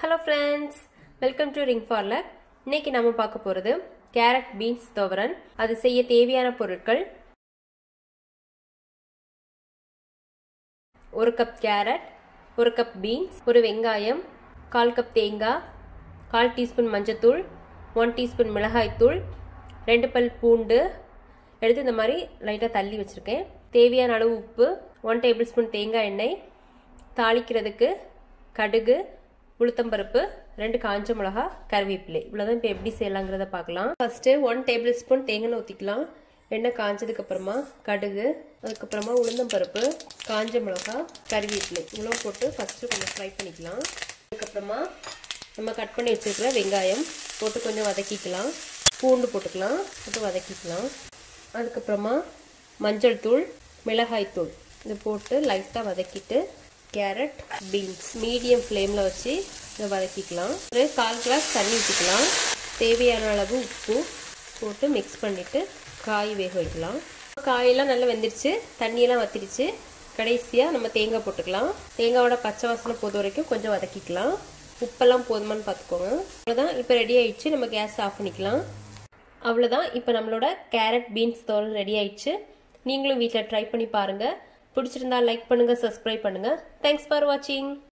hello friends welcome to ring for luck இன்னைக்கு நம்ம பார்க்க போகிறது கேரட் பீன்ஸ் துவரன் அது செய்ய தேவையான பொருட்கள் ஒரு கப் கேரட் ஒரு கப் பீன்ஸ் ஒரு வெங்காயம் கால் கப் தேங்காய் கால் டீஸ்பூன் மஞ்சத்தூள் ஒன் டீஸ்பூன் மிளகாய்த்தூள் ரெண்டு பல் பூண்டு எடுத்து இந்த மாதிரி லைட்டாக தள்ளி வச்சுருக்கேன் தேவையான அளவு உப்பு ஒன் டேபிள் ஸ்பூன் தேங்காய் எண்ணெய் தாளிக்கிறதுக்கு கடுகு உளுத்தம்பருப்பு ரெண்டு காஞ்ச மிளகா கருவேப்பிலை இவ்வளோதான் இப்போ எப்படி செய்யலாங்கிறத பார்க்கலாம் ஃபஸ்ட்டு ஒன் டேபிள் ஸ்பூன் தேங்காய் ஊற்றிக்கலாம் எண்ணெய் காஞ்சதுக்கு அப்புறமா கடுகு அதுக்கப்புறமா உளுந்தம்பருப்பு காஞ்ச மிளகா கருவேப்பிலை இவ்வளோ போட்டு ஃபஸ்ட்டு கொஞ்சம் ஃப்ரை பண்ணிக்கலாம் அதுக்கப்புறமா நம்ம கட் பண்ணி வச்சுருக்கிற வெங்காயம் போட்டு கொஞ்சம் வதக்கிக்கலாம் பூண்டு போட்டுக்கலாம் போட்டு வதக்கிக்கலாம் அதுக்கப்புறமா மஞ்சள் தூள் மிளகாய் தூள் இதை போட்டு லைட்டாக வதக்கிட்டு கேரட் பீன்ஸ் மீடியம் ஃப்ளேமில் வச்சு இதை வதக்கிக்கலாம் ஒரு கால் கிளாஸ் தண்ணி ஊற்றிக்கலாம் தேவையான அளவு உப்பு போட்டு மிக்ஸ் பண்ணிவிட்டு காய் வேக வைக்கலாம் காயெல்லாம் நல்லா வெந்துருச்சு தண்ணியெல்லாம் வத்திடுச்சு கடைசியாக நம்ம தேங்காய் போட்டுக்கலாம் தேங்காயோட பச்சை வாசனை போது வரைக்கும் கொஞ்சம் வதக்கிக்கலாம் உப்பெல்லாம் போதுமான்னு பார்த்துக்கோங்க அவ்வளோதான் இப்போ ரெடி ஆயிடுச்சு நம்ம கேஸ் ஆஃப் பண்ணிக்கலாம் அவ்வளோதான் இப்போ நம்மளோட கேரட் பீன்ஸ் தோல் ரெடி ஆயிடுச்சு நீங்களும் வீட்டில் ட்ரை பண்ணி பாருங்கள் பிடிச்சிருந்தா லைக் பண்ணுங்கள் சப்ஸ்கிரைப் பண்ணுங்கள் தேங்க்ஸ் ஃபார் வாட்சிங்